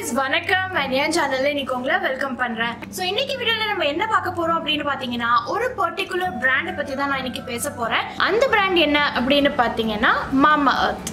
guys வணக்கம் and என் சேனல்ல இன்னைக்கு உங்களை வெல்கம் பண்றேன் ஸோ இன்னைக்கு வீடியோல நம்ம என்ன பார்க்க போறோம் அப்படின்னு பாத்தீங்கன்னா ஒரு பர்டிகுலர் பிராண்டை பத்தி தான் நான் இன்னைக்கு பேச போறேன் அந்த பிராண்ட் என்ன அப்படின்னு பாத்தீங்கன்னா மாமா அர்த்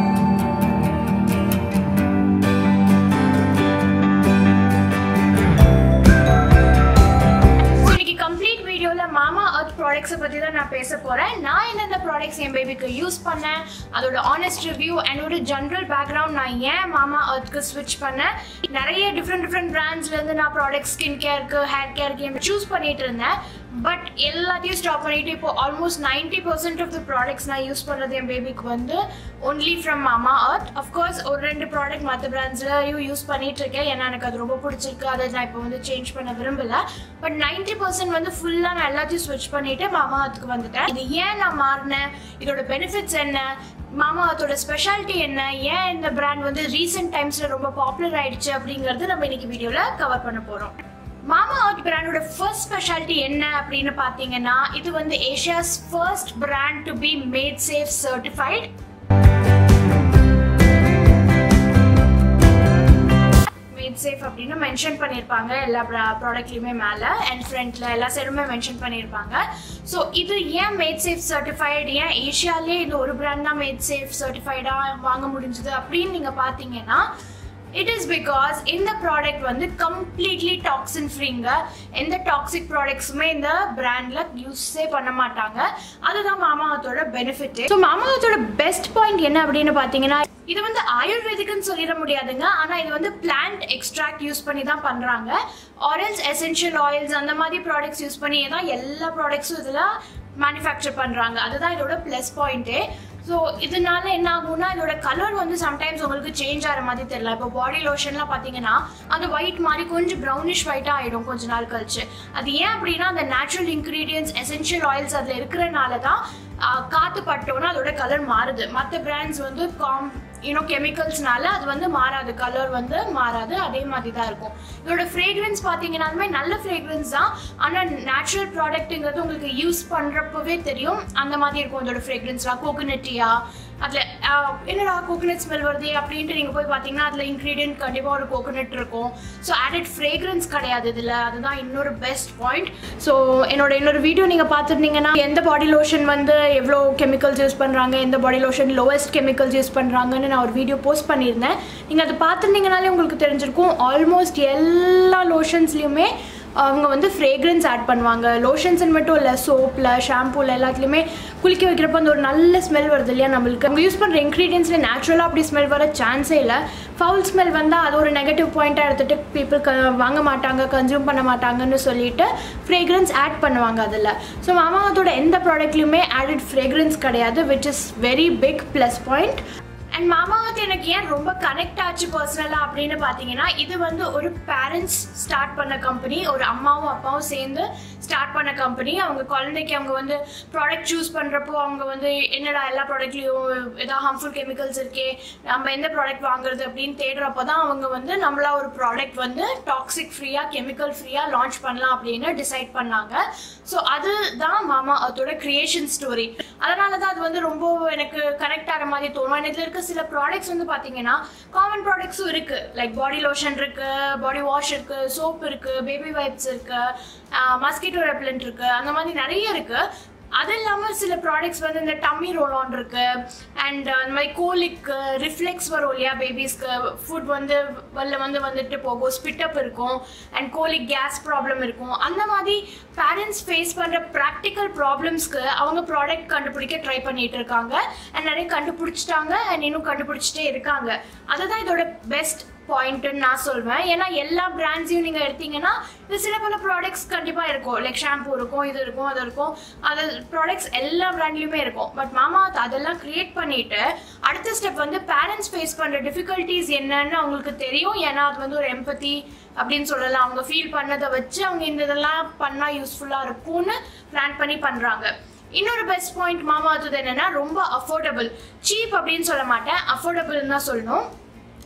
இன்னைக்கு கம்ப்ளீட் வீடியோல மாமா அர்த் ப்ராடக்ட்ஸை பத்தி தான் நான் பேச போறேன் நான் எந்தெந்த ப்ராடக்ட்ஸ் என் பேபிக்கு யூஸ் பண்ணேன் அதோட ஆனஸ்ட் ரிவ்யூ அண்ட் ஒரு ஜென்ரல் பேக்ரவுண்ட் நான் ஏன் மாமா அர்த்க்கு ஸ்விட்ச் பண்ணேன் நிறைய டிஃப்ரெண்ட் டிஃப்ரெண்ட் பிராண்ட்ஸ்ல இருந்து நான் ப்ராடக்ட்ஸ் ஸ்கின் கேருக்கு ஹேர் கேருக்கு சூஸ் பண்ணிட்டு இருந்தேன் பட் எல்லாத்தையும் ஸ்டாப் பண்ணிட்டு இப்போ almost ninety percent of the products நான் யூஸ் பண்ணுறது என் பேபிக்கு வந்து ஒன்லி ஃப்ரம் மாமா அர்த் அஃப்கோர்ஸ் ஒரு ரெண்டு ப்ராடக்ட் மற்ற பிராண்ட்ஸ்லையும் யூஸ் பண்ணிட்டு இருக்கேன் ஏன்னா எனக்கு அது ரொம்ப பிடிச்சிருக்கு அதை நான் இப்போ வந்து சேஞ்ச் பண்ண விரும்பல பட் நைன்டி பர்சன்ட் வந்து ஃபுல்லாக நான் எல்லாத்தையும் ஸ்விட்ச் பண்ணிட்டு மாமா அர்த்துக்கு வந்துட்டேன் இது ஏன் நான் மாறினேன் இதோட பெனிஃபிட்ஸ் என்ன மாமா அர்த்தோட ஸ்பெஷாலிட்டி என்ன ஏன் இந்த பிராண்ட் வந்து ரீசெண்ட் டைம்ஸில் ரொம்ப பாப்புலர் ஆயிடுச்சு அப்படிங்கிறது நம்ம இன்னைக்கு வீடியோவில் கவர் பண்ண போகிறோம் மாமா அர்த் பிராண்டோட ஃபர்ஸ்ட் ஸ்பெஷாலிட்டி என்ன அப்படின்னு பார்த்தீங்கன்னா இது வந்து Asia's first brand to be made safe certified made safe அப்படின்னு மென்ஷன் பண்ணியிருப்பாங்க எல்லா ப்ராடக்ட்லையுமே மேலே அண்ட் ஃப்ரண்ட்ல எல்லா சைடுமே மென்ஷன் பண்ணியிருப்பாங்க ஸோ இது ஏன் மேட் சேஃப் சர்டிஃபைடு ஏன் ஏஷியாலே இது ஒரு பிராண்ட் தான் மேட் சேஃப் சர்டிஃபைடாக வாங்க முடிஞ்சுது அப்படின்னு நீங்கள் பார்த்தீங்கன்னா இட் இஸ் பிகாஸ் இந்த ப்ராடக்ட் வந்து கம்ப்ளீட்லி டாக்ஸின் ஃப்ரீங்க எந்த டாக்ஸிக் ப்ராடக்ட்ஸுமே இந்த பிராண்டில் யூஸே பண்ண மாட்டாங்க அதுதான் மாமாவத்தோட பெனிஃபிட் ஸோ மாமாவத்தோட பெஸ்ட் பாயிண்ட் என்ன அப்படின்னு பார்த்தீங்கன்னா இது வந்து ஆயுர்வேதிக்னு சொல்லிட முடியாதுங்க ஆனால் இது வந்து பிளான்ட் எக்ஸ்ட்ராக்ட் யூஸ் பண்ணி தான் பண்ணுறாங்க ஆரல்ஸ் எசென்ஷியல் ஆயில்ஸ் அந்த மாதிரி ப்ராடக்ட்ஸ் யூஸ் பண்ணி தான் எல்லா ப்ராடக்ட்ஸும் இதில் மேனுஃபேக்சர் பண்ணுறாங்க அதுதான் இதோட ப்ளஸ் பாயிண்ட்டே ஸோ இதனால என்ன ஆகும்னா இதோட கலர் வந்து சம்டைம்ஸ் உங்களுக்கு சேஞ்ச் ஆகிற மாதிரி தெரியல இப்போ பாடி லோஷன்லாம் பார்த்தீங்கன்னா அது ஒயிட் மாதிரி கொஞ்சம் ப்ரௌனிஷ் ஒயிட்டாக ஆகிடும் கொஞ்ச நாள் கழிச்சு அது ஏன் அப்படின்னா அந்த நேச்சுரல் இன்க்ரீடியன்ஸ் எசென்ஷியல் ஆயில்ஸ் அதில் இருக்கிறனால தான் காற்று பட்டோன்னா அதோட கலர் மாறுது மற்ற பிராண்ட்ஸ் வந்து காம் இன்னும் கெமிக்கல்ஸ்னால அது வந்து மாறாது கலர் வந்து மாறாது அதே மாதிரி தான் இருக்கும் இதோட ஃப்ரேக்ரன்ஸ் பார்த்தீங்கன்னாலுமே நல்ல ஃப்ரேக்ரன்ஸ் தான் ஆனால் நேச்சுரல் ப்ராடக்ட்டுங்கிறது உங்களுக்கு யூஸ் பண்ணுறப்பவே தெரியும் அந்த மாதிரி இருக்கும் இதோட ஃப்ரேக்ரன்ஸ்லாம் கோகோனட்டியா அதில் என்னடா கோகோனட் ஸ்மெல் வருது அப்படின்ட்டு நீங்கள் போய் பார்த்தீங்கன்னா அதில் இன்க்ரீடியன்ட் கண்டிப்பாக ஒரு கோகோனட் இருக்கும் ஸோ ஆடட் ஃப்ரேக்ரன்ஸ் கிடையாது இதில் அதுதான் இன்னொரு பெஸ்ட் பாயிண்ட் ஸோ என்னோட இன்னொரு வீடியோ நீங்கள் பார்த்துருந்தீங்கன்னா எந்த பாடி லோஷன் வந்து எவ்வளோ கெமிக்கல்ஸ் யூஸ் பண்ணுறாங்க எந்த body lotion lowest chemicals use பண்ணுறாங்கன்னு நான் ஒரு வீடியோ போஸ்ட் பண்ணியிருந்தேன் நீங்கள் அதை பார்த்துருந்தீங்கனாலே உங்களுக்கு தெரிஞ்சிருக்கும் ஆல்மோஸ்ட் எல்லா லோஷன்ஸ்லையுமே அவங்க வந்து ஃப்ரேக்ரன்ஸ் ஆட் பண்ணுவாங்க லோஷன்ஸ்னு மட்டும் இல்லை சோப்பில் ஷாம்பூவில் எல்லாத்துலேயுமே குளிக்க வைக்கிறப்ப அந்த ஒரு நல்ல ஸ்மெல் வருது இல்லையா நம்மளுக்கு அவங்க யூஸ் பண்ணுற இன்க்ரீடியன்ஸில் நேச்சுரலாக அப்படி ஸ்மெல் வர சான்ஸே இல்லை ஃபவுல் ஸ்மெல் வந்தால் அது ஒரு நெகட்டிவ் பாயிண்ட்டாக எடுத்துகிட்டு பீப்புள் க வாங்க மாட்டாங்க கன்சியூம் பண்ண மாட்டாங்கன்னு சொல்லிட்டு ஃப்ரேக்ரன்ஸ் ஆட் பண்ணுவாங்க அதில் ஸோ மாமாவத்தோட எந்த ப்ராடக்ட்லையுமே ஆடட் ஃப்ரேக்ரன்ஸ் கிடையாது which is very big plus point and மாமாவத் எனக்கு ஏன் ரொம்ப கனெக்ட் ஆச்சு பர்சனலாக அப்படின்னு பார்த்தீங்கன்னா இது வந்து ஒரு பேரண்ட்ஸ் ஸ்டார்ட் பண்ண கம்பெனி ஒரு அம்மாவும் அப்பாவும் சேர்ந்து ஸ்டார்ட் பண்ண கம்பெனி அவங்க குழந்தைக்கு அவங்க வந்து ப்ராடக்ட் சூஸ் பண்ணுறப்போ அவங்க வந்து என்னடா எல்லா ப்ராடக்ட்லேயும் ஏதாவது ஹார்ம்ஃபுல் கெமிக்கல்ஸ் இருக்கே நம்ம எந்த ப்ராடக்ட் வாங்குறது அப்படின்னு தேடுறப்போ தான் அவங்க வந்து நம்மளா ஒரு ப்ராடக்ட் வந்து டாக்ஸிக் ஃப்ரீயாக கெமிக்கல் ஃப்ரீயாக லான்ச் பண்ணலாம் அப்படின்னு டிசைட் பண்ணாங்க ஸோ அதுதான் மாமா அதோட கிரியேஷன் ஸ்டோரி அதனால தான் அது வந்து ரொம்ப எனக்கு கனெக்ட் ஆகிற மாதிரி தோணும் இதில் இருக்க சில ப்ராடக்ட்ஸ் வந்து பார்த்தீங்கன்னா காமன் ப்ராடக்ட்ஸும் இருக்கு லைக் பாடி லோஷன் இருக்கு பாடி வாஷ் இருக்கு சோப் இருக்கு பேபி வைப்ஸ் இருக்கு மஸ்கிட்டோ ரெப்லண்ட் இருக்கு அந்த மாதிரி நிறைய இருக்கு அது இல்லாமல் சில ப்ராடக்ட்ஸ் வந்து இந்த டம்மி ரோல் ஆன் இருக்கு அண்ட் அந்த மாதிரி கோலிக்கு ரிஃப்ளெக்ஸ் வரும் இல்லையா பேபிஸ்க்கு ஃபுட் வந்து வெளில வந்து வந்துட்டு போகும் ஸ்பிட்டப் இருக்கும் அண்ட் கோலிக் கேஸ் ப்ராப்ளம் இருக்கும் அந்த மாதிரி பேரண்ட்ஸ் ஃபேஸ் பண்ணுற ப்ராக்டிக்கல் ப்ராப்ளம்ஸ்க்கு அவங்க ப்ராடக்ட் கண்டுபிடிக்க ட்ரை பண்ணிட்டு இருக்காங்க அண்ட் நிறைய கண்டுபிடிச்சிட்டாங்க அண்ட் இன்னும் கண்டுபிடிச்சிட்டே இருக்காங்க அதுதான் இதோட பெஸ்ட் பாயிண்ட்டுன்னு நான் சொல்வேன் ஏன்னா எல்லா பிராண்ட்ஸையும் நீங்கள் எடுத்தீங்கன்னா இது சில பல ப்ராடக்ட்ஸ் கண்டிப்பாக இருக்கும் லைக் ஷாம்பூ இருக்கும் இது இருக்கும் அது இருக்கும் அது ப்ராடக்ட்ஸ் எல்லா பிராண்ட்லையுமே இருக்கும் பட் மாமா அதெல்லாம் கிரியேட் பண்ணிட்டு அடுத்த ஸ்டெப் வந்து பேரண்ட்ஸ் ஃபேஸ் பண்ணுற டிஃபிகல்ட்டிஸ் என்னன்னு அவங்களுக்கு தெரியும் ஏன்னா அது வந்து ஒரு எம்பத்தி அப்படின்னு சொல்லலாம் அவங்க ஃபீல் பண்ணதை வச்சு அவங்க இந்த இதெல்லாம் பண்ணால் யூஸ்ஃபுல்லாக இருக்கும்னு பிளான் பண்ணி பண்ணுறாங்க இன்னொரு பெஸ்ட் பாயிண்ட் மாமா அது என்னன்னா ரொம்ப அஃபோர்டபுள் சீப் அப்படின்னு சொல்ல மாட்டேன் அஃபோர்டபுள்னு தான் சொல்லணும்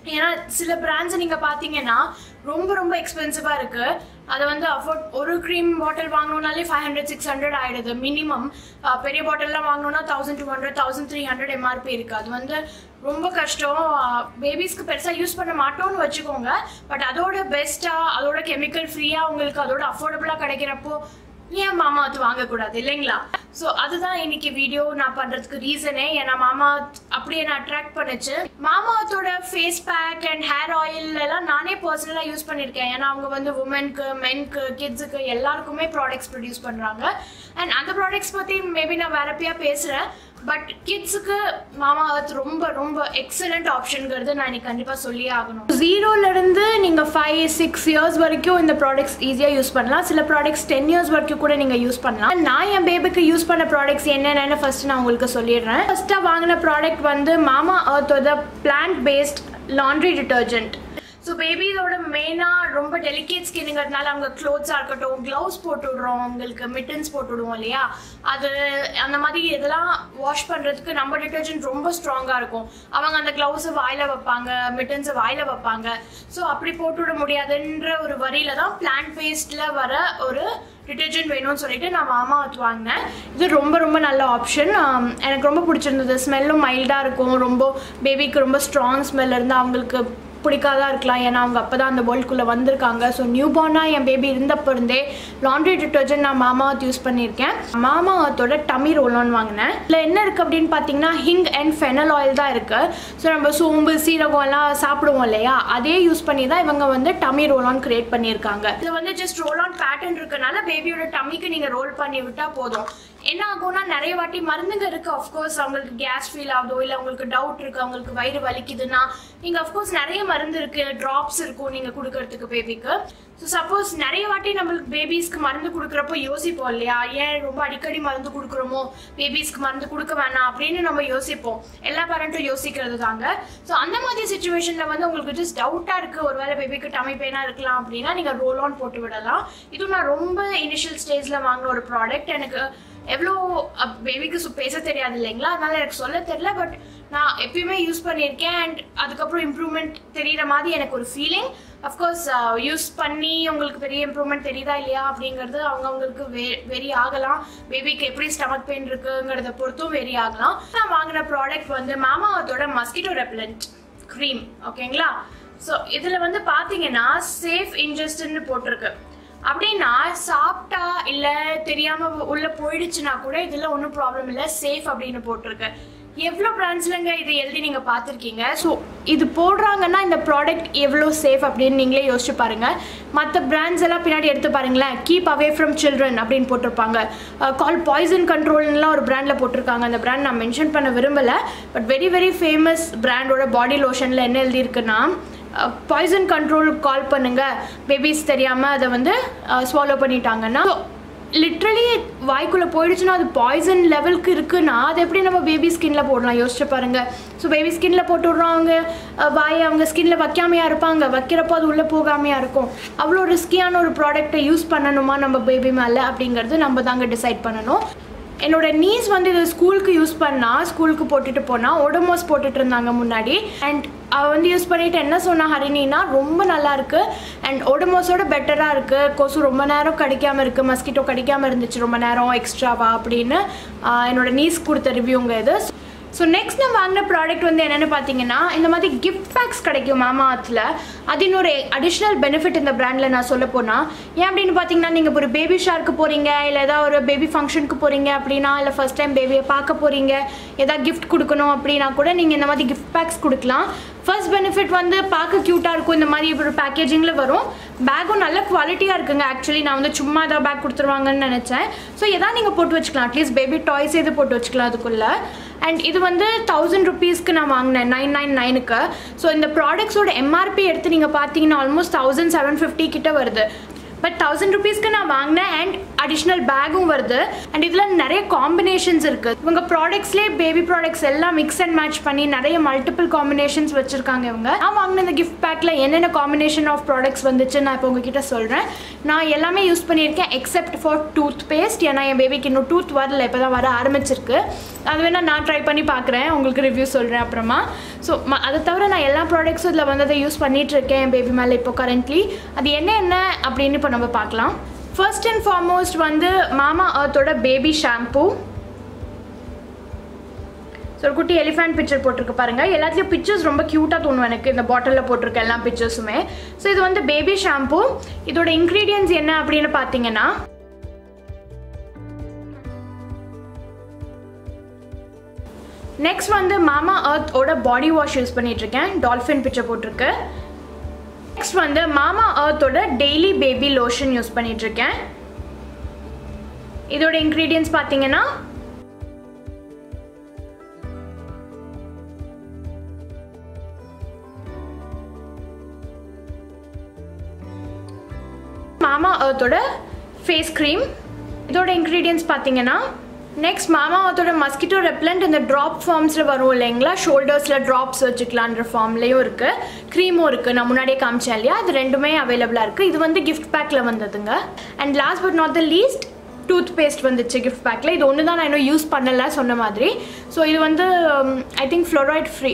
ஏன்னா சில பிராண்ட்ஸ் நீங்கள் பார்த்தீங்கன்னா ரொம்ப ரொம்ப எக்ஸ்பென்சிவாக இருக்குது அதை வந்து அஃபோர்ட் ஒரு க்ரீம் பாட்டில் வாங்கணும்னாலே ஃபைவ் ஹண்ட்ரட் சிக்ஸ் ஹண்ட்ரட் ஆகிடுது மினிமம் பெரிய பாட்டில்லாம் வாங்கணும்னா thousand two hundred thousand three hundred MRP இருக்குது அது வந்து ரொம்ப கஷ்டம் பேபிஸ்க்கு பெருசாக யூஸ் பண்ண மாட்டோம்னு வச்சுக்கோங்க பட் அதோட பெஸ்ட்டாக அதோட கெமிக்கல் ஃப்ரீயாக உங்களுக்கு அதோட அஃபோர்டபுளாக கிடைக்கிறப்போ ஏன் மாமா அது வாங்கக்கூடாது இல்லைங்களா ஸோ அதுதான் இன்னைக்கு வீடியோ நான் பண்றதுக்கு ரீசனே ஏன்னா மாமா அப்படியே நான் அட்ராக்ட் பண்ணுச்சு மாமாத்தோட face pack and hair oil எல்லாம் நானே பர்சனலாக யூஸ் பண்ணியிருக்கேன் ஏன்னா அவங்க வந்து உமனுக்கு மென்க்கு கிட்ஸுக்கு எல்லாருக்குமே ப்ராடக்ட்ஸ் ப்ரொடியூஸ் பண்ணுறாங்க அண்ட் அந்த ப்ராடக்ட்ஸ் பற்றி மேபி நான் வேறப்பையா பேசுகிறேன் பட் கிட்ஸுக்கு மாமா அர்த் ரொம்ப ரொம்ப எக்ஸலண்ட் ஆப்ஷனுங்கிறது நான் இன்னைக்கு கண்டிப்பாக சொல்லியே ஆகணும் ஜீரோலேருந்து நீங்கள் ஃபைவ் சிக்ஸ் இயர்ஸ் வரைக்கும் இந்த ப்ராடக்ட்ஸ் ஈஸியாக யூஸ் பண்ணலாம் சில ப்ராடக்ட்ஸ் டென் இயர்ஸ் வரைக்கும் கூட நீங்கள் யூஸ் பண்ணலாம் நான் என் பேபிக்கு யூஸ் பண்ண ப்ராடக்ட்ஸ் என்னென்னு ஃபர்ஸ்ட் நான் உங்களுக்கு சொல்லிடுறேன் ஃபர்ஸ்ட்டாக வாங்கின ப்ராடக்ட் வந்து மாமா அர்த்தோட plant based laundry detergent so பேபிஸோட மெயினாக ரொம்ப டெலிகேட் ஸ்கின்னுங்கிறதுனால அவங்க க்ளோத்ஸாக இருக்கட்டும் க்ளவுஸ் போட்டு விடுறோம் அவங்களுக்கு மிட்டன்ஸ் போட்டு விடுவோம் இல்லையா அது அந்த மாதிரி இதெல்லாம் வாஷ் பண்ணுறதுக்கு நம்ம டிட்டர்ஜென்ட் ரொம்ப ஸ்ட்ராங்காக இருக்கும் அவங்க அந்த க்ளவுஸை வாயில் வைப்பாங்க மிட்டன்ஸை வாயில் வைப்பாங்க ஸோ அப்படி போட்டு விட முடியாதுன்ற ஒரு வரியில தான் பிளான்ட் பேஸ்டில் வர ஒரு டிட்டர்ஜென்ட் வேணும்னு சொல்லிட்டு நான் மாமா அர்த் வாங்கினேன் இது ரொம்ப ரொம்ப நல்ல ஆப்ஷன் எனக்கு ரொம்ப பிடிச்சிருந்தது ஸ்மெல்லும் மைல்டாக இருக்கும் ரொம்ப பேபிக்கு ரொம்ப ஸ்ட்ராங் ஸ்மெல் இருந்து அவங்களுக்கு பிடிக்காதா இருக்கலாம் ஏன்னா அவங்க அப்போ தான் அந்த வேர்ல்டுக்குள்ளே வந்திருக்காங்க ஸோ நியூ பார்னாக என் பேபி இருந்தப்போ இருந்தே லாண்ட்ரி டிட்டர்ஜென்ட் நான் மாமா அர்த் யூஸ் பண்ணியிருக்கேன் மாமா அர்த்தோட டமி ரோலான் வாங்கினேன் இதில் என்ன இருக்குது அப்படின்னு பார்த்தீங்கன்னா ஹிங் அண்ட் ஃபெனல் ஆயில் தான் இருக்குது ஸோ நம்ம சோம்பு சீரகம் எல்லாம் சாப்பிடுவோம் இல்லையா அதே யூஸ் பண்ணி தான் இவங்க வந்து டமி ரோலான் கிரியேட் பண்ணியிருக்காங்க இதில் வந்து ஜஸ்ட் ரோலான் பேட்டர்ன் இருக்கனால பேபியோட டம்மிக்கு நீங்கள் ரோல் பண்ணி விட்டால் போதும் என்ன ஆகும்னா நிறைய வாட்டி மருந்துங்க இருக்கு அஃப்கோர்ஸ் அவங்களுக்கு கேஸ் ஃபீல் ஆகுதோ இல்லை அவங்களுக்கு டவுட் இருக்கு அவங்களுக்கு வயிறு வலிக்குதுன்னா நீங்கள் அஃப்கோர்ஸ் நிறைய மருந்து இருக்கு ட்ராப்ஸ் இருக்கும் நீங்கள் கொடுக்கறதுக்கு பேபிக்கு ஸோ சப்போஸ் நிறைய வாட்டி நம்மளுக்கு பேபிஸ்க்கு மருந்து கொடுக்குறப்போ யோசிப்போம் இல்லையா ஏன் ரொம்ப அடிக்கடி மருந்து கொடுக்குறோமோ பேபிஸ்க்கு மருந்து கொடுக்க வேணாம் அப்படின்னு நம்ம யோசிப்போம் எல்லா பேரண்ட்டும் யோசிக்கிறது தாங்க ஸோ அந்த மாதிரி சுச்சுவேஷனில் வந்து உங்களுக்கு ஜஸ்ட் டவுட்டாக இருக்குது ஒருவேளை பேபிக்கு டமி பெயினாக இருக்கலாம் அப்படின்னா நீங்கள் ரோல் ஆன் போட்டு விடலாம் இதுவும் நான் ரொம்ப இனிஷியல் ஸ்டேஜில் வாங்கின ஒரு ப்ராடக்ட் எனக்கு எவ்வளோ பேபிக்கு சு பேச தெரியாது இல்லைங்களா அதனால எனக்கு சொல்ல தெரியல பட் நான் எப்பயுமே யூஸ் பண்ணியிருக்கேன் அண்ட் அதுக்கப்புறம் இம்ப்ரூவ்மெண்ட் தெரியிற மாதிரி எனக்கு ஒரு ஃபீலிங் அஃப்கோர்ஸ் யூஸ் பண்ணி உங்களுக்கு பெரிய இம்ப்ரூவ்மெண்ட் தெரியுதா இல்லையா அப்படிங்கிறது அவங்கவுங்களுக்கு வே வெரி ஆகலாம் பேபிக்கு எப்படி ஸ்டமக் பெயின் இருக்குங்கிறத பொறுத்தும் வெரி ஆகலாம் நான் வாங்கின ப்ராடக்ட் வந்து மாமாவத்தோட மஸ்கிட்டோ ரெப்லண்ட் க்ரீம் ஓகேங்களா ஸோ இதில் வந்து பார்த்தீங்கன்னா சேஃப் இன்ஜஸ்ட்னு போட்டிருக்கு அப்படின்னா சாப்பிட்டா இல்லை தெரியாம உள்ள போயிடுச்சுன்னா கூட இதில் ஒன்றும் ப்ராப்ளம் இல்லை சேஃப் அப்படின்னு போட்டிருக்கு எவ்வளோ பிராண்ட்ஸ்லங்க இது எழுதி நீங்கள் பார்த்துருக்கீங்க ஸோ இது போடுறாங்கன்னா இந்த ப்ராடக்ட் எவ்வளோ சேஃப் அப்படின்னு நீங்களே யோசிச்சு பாருங்க மற்ற பிராண்ட்ஸ் எல்லாம் பின்னாடி எடுத்து பாருங்களேன் கீப் அவே ஃப்ரம் சில்ட்ரன் அப்படின்னு போட்டிருப்பாங்க கால் பாய்சன் கண்ட்ரோல்னுலாம் ஒரு பிராண்டில் போட்டிருக்காங்க அந்த பிராண்ட் நான் மென்ஷன் பண்ண விரும்பலை பட் வெரி வெரி ஃபேமஸ் பிராண்டோட பாடி லோஷனில் என்ன எழுதியிருக்குன்னா பாய்சன் கண்ட்ரோல் கால் பண்ணுங்க பேபிஸ் தெரியாமல் அதை வந்து ஸ்வாலோ பண்ணிட்டாங்கன்னா லிட்ரலி வாய்க்குள்ளே போயிடுச்சுன்னா அது பாய்சன் லெவலுக்கு இருக்குன்னா அது எப்படி நம்ம பேபி ஸ்கின்ல போடலாம் யோசிச்சு பாருங்க ஸோ பேபி ஸ்கின்ல போட்டு விட்றோம் அவங்க அஹ், வாயை அவங்க ஸ்கின்ல வைக்காமையா இருப்பாங்க வைக்கிறப்போ அது உள்ளே போகாமையா இருக்கும் அவ்வளோ ரிஸ்கியான ஒரு ப்ராடக்ட்டை யூஸ் பண்ணணுமா நம்ம பேபி மேலே அப்படிங்கிறது நம்ம தாங்க டிசைட் பண்ணணும் என்னோட நீஸ் வந்து இது ஸ்கூலுக்கு யூஸ் பண்ணா ஸ்கூலுக்கு போட்டுட்டு போனா ஓடோமோஸ் போட்டுட்டு இருந்தாங்க முன்னாடி அண்ட் அவ வந்து யூஸ் பண்ணிட்டு என்ன சொன்னா ஹரிணினா ரொம்ப நல்லா இருக்கு அண்ட் ஓடோமோஸோட பெட்டரா இருக்கு கொசு ரொம்ப நேரம் கடிக்காம இருக்கு மஸ்கிட்டோ கடிக்காம இருந்துச்சு ரொம்ப நேரம் எக்ஸ்ட்ராவா அப்படின்னு ஆஹ் என்னோட நீஸ் கொடுத்த ரிவ்யூங்க இது ஸோ நெக்ஸ்ட் நான் வாங்கின ப்ராடக்ட் வந்து என்னென்னு பார்த்தீங்கன்னா இந்த மாதிரி கிஃப்ட் பேக்ஸ் கிடைக்கும் மாமா ஆத்தில் அது இன்னொரு அடிஷ்னல் பெனிஃபிட் இந்த பிராண்டில் நான் சொல்ல போனால் ஏன் அப்படின்னு பார்த்தீங்கன்னா நீங்கள் ஒரு பேபி ஷாருக்கு போகிறீங்க இல்லை ஏதாவது ஒரு பேபி ஃபங்க்ஷனுக்கு போகிறீங்க அப்படின்னா இல்லை ஃபர்ஸ்ட் டைம் பேபியை பார்க்க போகிறீங்க ஏதாவது கிஃப்ட் கொடுக்கணும் அப்படின்னா கூட நீங்கள் இந்த மாதிரி கிஃப்ட் பேக்ஸ் கொடுக்கலாம் ஃபர்ஸ்ட் பெனிஃபிட் வந்து பார்க்க க்யூட்டாக இருக்கும் இந்த மாதிரி ஒரு பேக்கேஜிங்கில் வரும் பேக்கும் நல்ல குவாலிட்டியாக இருக்குங்க ஆக்சுவலி நான் வந்து சும்மா ஏதாவது பேக் கொடுத்துருவாங்கன்னு நினச்சேன் ஸோ எதாவது நீங்கள் போட்டு வச்சுக்கலாம் அட்லீஸ்ட் பேபி டாய்ஸ் எது போட்டு வச்சுக்கலாம் அதுக்குள்ளே அண்ட் இது வந்து தௌசண்ட் ருபீஸ்க்கு நான் வாங்கினேன் நைன் நைன் நைனுக்கு ஸோ இந்த ப்ராடக்ட்ஸோட எம்ஆர்பி எடுத்து நீங்கள் பார்த்தீங்கன்னா ஆல்மோஸ்ட் தௌசண்ட் செவன் ஃபிஃப்டி கிட்ட வருது பட் தௌசண்ட் ருபீஸ்க்கு நான் வாங்கினேன் அண்ட் அடிஷ்னல் பேக்கும் வருது அண்ட் இதில் நிறைய காம்பினேஷன்ஸ் இருக்குது இவங்க ப்ராடக்ட்ஸ்லேயே பேபி ப்ராடக்ட்ஸ் எல்லாம் மிக்ஸ் அண்ட் மேட்ச் பண்ணி நிறைய மல்டிபிள் காம்பினேஷன்ஸ் வச்சுருக்காங்க இவங்க நான் வாங்கின இந்த கிஃப்ட் பேக்கில் என்னென்ன காம்பினேஷன் ஆஃப் ப்ராடக்ட்ஸ் வந்துச்சு நான் இப்போ உங்ககிட்ட சொல்கிறேன் நான் எல்லாமே யூஸ் பண்ணியிருக்கேன் எக்ஸப்ட் ஃபார் டூத் பேஸ்ட் ஏன்னா என் பேபிக்கு இன்னும் டூத் வரல இப்போ தான் வர ஆரம்பிச்சிருக்கு அது வேணால் நான் ட்ரை பண்ணி பார்க்குறேன் உங்களுக்கு ரிவ்யூ சொல்கிறேன் அப்புறமா ஸோ அதை தவிர நான் எல்லா ப்ராடக்ட்ஸும் இதில் வந்து அதை யூஸ் பண்ணிகிட்ருக்கேன் பேபி மேலே இப்போ கரண்ட்லி அது என்ன என்ன அப்படின்னு இப்போ நம்ம பார்க்கலாம் ஃபர்ஸ்ட் அண்ட் ஃபார்மோஸ்ட் வந்து மாமா அர்த்தோட பேபி ஷாம்பூ ஸோ ஒரு குட்டி எலிஃபென்ட் பிக்சர் போட்டிருக்கு பாருங்க எல்லாத்துலேயும் பிக்சர்ஸ் ரொம்ப க்யூட்டாக தோணும் எனக்கு இந்த பாட்டிலில் போட்டிருக்க எல்லா பிக்சர்ஸுமே ஸோ இது வந்து பேபி ஷாம்பூ இதோட இன்க்ரீடியன்ஸ் என்ன அப்படின்னு பார்த்தீங்கன்னா நெக்ஸ்ட் வந்து மாமா அர்த்தோட பாடி வாஷ் யூஸ் பண்ணிட்டு இருக்கேன் டால்ஃபின் பிக்சர் போட்டிருக்கு நெக்ஸ்ட் வந்து மாமா அர்த்தோட டெய்லி பேபி லோஷன் யூஸ் பண்ணிட்டு இருக்கேன் இதோட இன்க்ரீடியன்ஸ் பார்த்தீங்கன்னா மாமா அர்த்தோட ஃபேஸ் க்ரீம் இதோட இன்க்ரீடியன்ஸ் பார்த்தீங்கன்னா நெக்ஸ்ட் மாமா அர்த்தோட மஸ்கிட்டோ ரெப்லண்ட் இந்த ட்ராப் ஃபார்ம்ஸில் வரும் இல்லைங்களா ஷோல்டர்ஸில் ட்ராப்ஸ் வச்சுக்கலான்ற ஃபார்ம்லேயும் இருக்குது க்ரீமும் இருக்குது நான் முன்னாடியே காமிச்சேன் இல்லையா அது ரெண்டுமே அவைலபிளாக இருக்குது இது வந்து கிஃப்ட் பேக்கில் வந்ததுங்க and last but not the least toothpaste வந்துச்சு கிஃப்ட் பேக்கில் இது ஒன்று தான் நான் இன்னும் யூஸ் பண்ணலை சொன்ன மாதிரி ஸோ இது வந்து I think fluoride free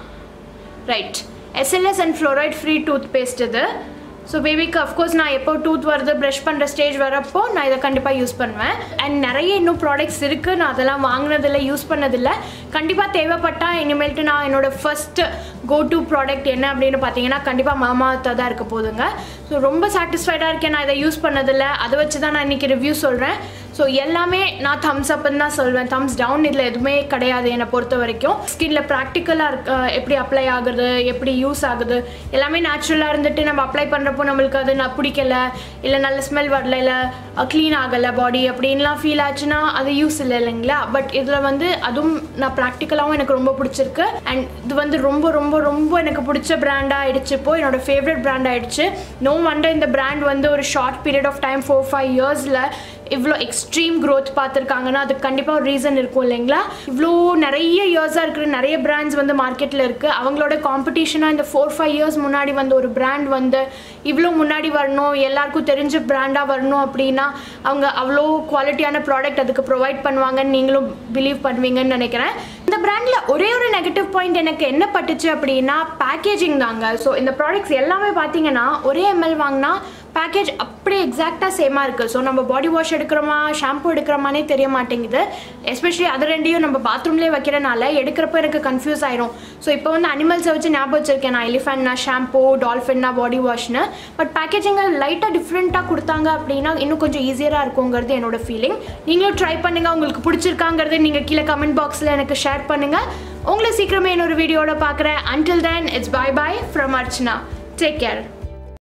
right SLS and fluoride free toothpaste இது ஸோ பேபிக்கு அஃப்கோர்ஸ் நான் எப்போ டூத் வருது ப்ரஷ் பண்ணுற ஸ்டேஜ் வரப்போ நான் இதை கண்டிப்பாக யூஸ் பண்ணுவேன் அண்ட் நிறைய இன்னும் ப்ராடக்ட்ஸ் இருக்குது நான் அதெல்லாம் வாங்கினதில்ல யூஸ் பண்ணதில்லை கண்டிப்பாக தேவைப்பட்டால் இனிமேல்ட்டு நான் என்னோட ஃபர்ஸ்ட் கோ டு ப்ராடக்ட் என்ன அப்படின்னு பார்த்தீங்கன்னா கண்டிப்பாக மாமாத்தா தான் இருக்க போதுங்க ஸோ ரொம்ப சாட்டிஸ்ஃபைடாக இருக்கேன் நான் இதை யூஸ் பண்ணதில்லை அதை வச்சு தான் நான் இன்றைக்கி ரிவ்யூ சொல்கிறேன் ஸோ எல்லாமே நான் தம்ஸ் அப்னு தான் சொல்வேன் தம்ஸ் டவுன் இதில் எதுவுமே கிடையாது என்னை பொறுத்த வரைக்கும் ஸ்கின்ல ப்ராக்டிக்கலாக இருக்க எப்படி அப்ளை ஆகுது எப்படி யூஸ் ஆகுது எல்லாமே நேச்சுரலாக இருந்துட்டு நம்ம அப்ளை பண்ணுறப்போ நம்மளுக்கு அது நான் பிடிக்கல இல்லை நல்ல ஸ்மெல் வரல இல்லை க்ளீன் ஆகலை பாடி அப்படின்லாம் ஃபீல் ஆச்சுன்னா அது யூஸ் இல்லை இல்லைங்களா பட் இதில் வந்து அதுவும் நான் ப்ராக்டிக்கலாகவும் எனக்கு ரொம்ப பிடிச்சிருக்கு அண்ட் இது வந்து ரொம்ப ரொம்ப ரொம்ப எனக்கு பிடிச்ச பிராண்டாக ஆயிடுச்சு இப்போ என்னோட ஃபேவரட் பிராண்ட் ஆயிடுச்சு நோ வண்டர் இந்த பிராண்ட் வந்து ஒரு short period of time four five இயர்ஸில் இவ்வளோ எக்ஸ்ட்ரீம் க்ரோத் பார்த்துருக்காங்கன்னா அதுக்கு கண்டிப்பாக ஒரு ரீசன் இருக்கும் இல்லைங்களா இவ்வளோ நிறைய இயர்ஸாக இருக்கிற நிறைய பிராண்ட்ஸ் வந்து மார்க்கெட்டில் இருக்குது அவங்களோட காம்படிஷனாக இந்த ஃபோர் ஃபைவ் இயர்ஸ் முன்னாடி வந்து ஒரு பிராண்ட் வந்து இவ்வளோ முன்னாடி வரணும் எல்லாருக்கும் தெரிஞ்ச பிராண்டாக வரணும் அப்படின்னா அவங்க அவ்வளோ குவாலிட்டியான ப்ராடக்ட் அதுக்கு ப்ரொவைட் பண்ணுவாங்கன்னு நீங்களும் பிலீவ் பண்ணுவீங்கன்னு நினைக்கிறேன் இந்த பிராண்டில் ஒரே ஒரு நெகட்டிவ் பாயிண்ட் எனக்கு என்ன பட்டுச்சு அப்படின்னா பேக்கேஜிங் தாங்க ஸோ இந்த ப்ராடக்ட்ஸ் எல்லாமே பார்த்தீங்கன்னா ஒரே எம்எல் வாங்கினா பேக்கேஜ் அப்படியே எக்ஸாக்டாக சேமாக இருக்குது ஸோ நம்ம பாடி வாஷ் எடுக்கிறோமா ஷாம்பு எடுக்கிறோமானே தெரிய மாட்டேங்குது எஸ்பெஷலி அது ரெண்டையும் நம்ம பாத்ரூம்லேயே வைக்கிறனால எடுக்கிறப்ப எனக்கு கன்ஃபியூஸ் ஆயிரும் ஸோ இப்போ வந்து அனிமல்ஸை வச்சு ஞாபகம் வச்சிருக்கேன் நான் எலிஃபென்ட்னா ஷாம்பு டால்ஃபின்னா பாடி வாஷ்னு பட் பேக்கேஜிங்கை லைட்டாக டிஃப்ரெண்ட்டாக கொடுத்தாங்க அப்படின்னா இன்னும் கொஞ்சம் ஈஸியராக இருக்குங்கிறது என்னோட ஃபீலிங் நீங்களும் ட்ரை பண்ணுங்கள் உங்களுக்கு பிடிச்சிருக்காங்கிறது நீங்கள் கீழே கமெண்ட் பாக்ஸில் எனக்கு ஷேர் பண்ணுங்கள் உங்களை சீக்கிரமே இன்னொரு வீடியோட பார்க்குறேன் until then it's bye bye from Archana take care